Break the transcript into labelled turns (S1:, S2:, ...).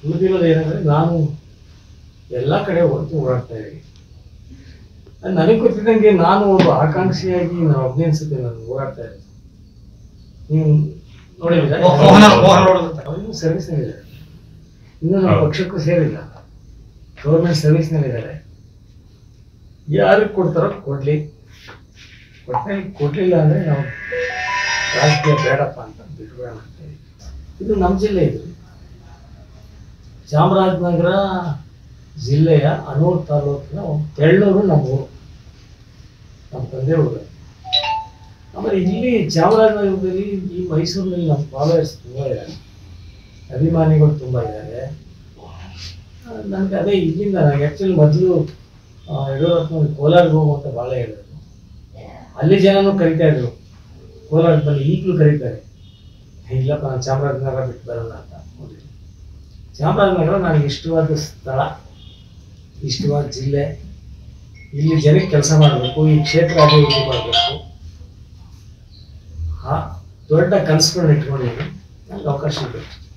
S1: ಉಳಿದಿರೋದು ಏನಂದ್ರೆ ನಾನು ಎಲ್ಲ ಕಡೆ ಹೊರತು ಓಡಾಡ್ತಾ ಇದ್ದೀನಿ ಅದ್ ನನಗೆ ಗೊತ್ತಿದ್ದಂಗೆ ನಾನು ಒಬ್ಬ ಆಕಾಂಕ್ಷಿಯಾಗಿ ನಾನು ಒಬ್ಬನೇ ಅನ್ಸುತ್ತೆ ನಾನು ಓಡಾಡ್ತಾ ಇದ್ದೀನಿ ನೀವು ನೋಡಿಲ್ಲ
S2: ಮೋಹನ ಮೋಹನ್ ನೋಡಿದ
S1: ಅವನು ಸರ್ವಿಸ್ನಲ್ಲಿದ್ದಾರೆ ಇನ್ನು ನಮ್ಮ
S3: ಹೌದು.
S1: ಪಕ್ಷಕ್ಕೂ ಸೇರಿಲ್ಲ ಗೌರ್ಮೆಂಟ್ ಸರ್ವಿಸ್ನಲ್ಲಿದ್ದಾರೆ ಯಾರಿಗೆ ಕೊಡ್ತಾರೋ ಕೊಡ್ಲಿ ಕೊಟ್ಟರೆ ಕೊಡ್ಲಿಲ್ಲ ಅಂದ್ರೆ ನಾವು ರಾಜಕೀಯ ಬೇಡಪ್ಪ ಅಂತ ಬಿಟ್ಬಿಡೋಣ ಅಂತ ಹೇಳಿ. ಇದು ನಮ್ಮ ಜಿಲ್ಲೆ ಇದು ಚಾಮರಾಜನಗರ ಜಿಲ್ಲೆಯ ಅನೂರು ತಾಲೂಕಿನ ಒಂದು ತೆಳ್ಳೂರು ನಮ್ಮ ಊರು ನಮ್ಮ ತಂದೆ ಊರು ಆಮೇಲೆ ಇಲ್ಲಿ ಚಾಮರಾಜನಗರದಲ್ಲಿ ಈ ಮೈಸೂರಿನಲ್ಲಿ ನಮ್ಮ ಫಾಲೋವರ್ಸ್ ತುಂಬ ಇದ್ದಾರೆ ಅಭಿಮಾನಿಗಳು ತುಂಬ ಇದ್ದಾರೆ ನನಗೆ ಅದೇ ಇಲ್ಲಿಂದ ನನಗೆ ಆ್ಯಕ್ಚುಲಿ ಮೊದಲು ಯಡಿಯೂರಪ್ಪ ಕೋಲಾರ್ಗೆ ಹೋಗು ಅಂತ ಭಾಳ ಹೇಳಿದ್ರು ಅಲ್ಲಿ ಜನನೂ ಕರಿತಾ ಇದ್ರು ಕೋಲಾರ ಬನ್ನಿ ಈಗಲೂ ಕರೀತಾರೆ ಇಲ್ಲಪ್ಪ ನಾನು ಚಾಮರಾಜನಗರ ಬಿಟ್ಟು ಬರಲ್ಲ ಅಂತ ಹೋಗಿದ್ದೆ. ಚಾಮರಾಜನಗರ ನನಗೆ ಇಷ್ಟವಾದ ಸ್ಥಳ ಇಷ್ಟವಾದ ಜಿಲ್ಲೆ ಇಲ್ಲಿ ಜನಕ್ಕೆ ಕೆಲಸ ಮಾಡಬೇಕು ಈ ಕ್ಷೇತ್ರ ಅಭಿವೃದ್ಧಿ ಮಾಡಬೇಕು ಆ ದೊಡ್ಡ ಕನಸುಗಳನ್ನ ಇಟ್ಕೊಂಡಿದ್ದೀನಿ ನನಗೆ ಅವಕಾಶ ಬೇಕು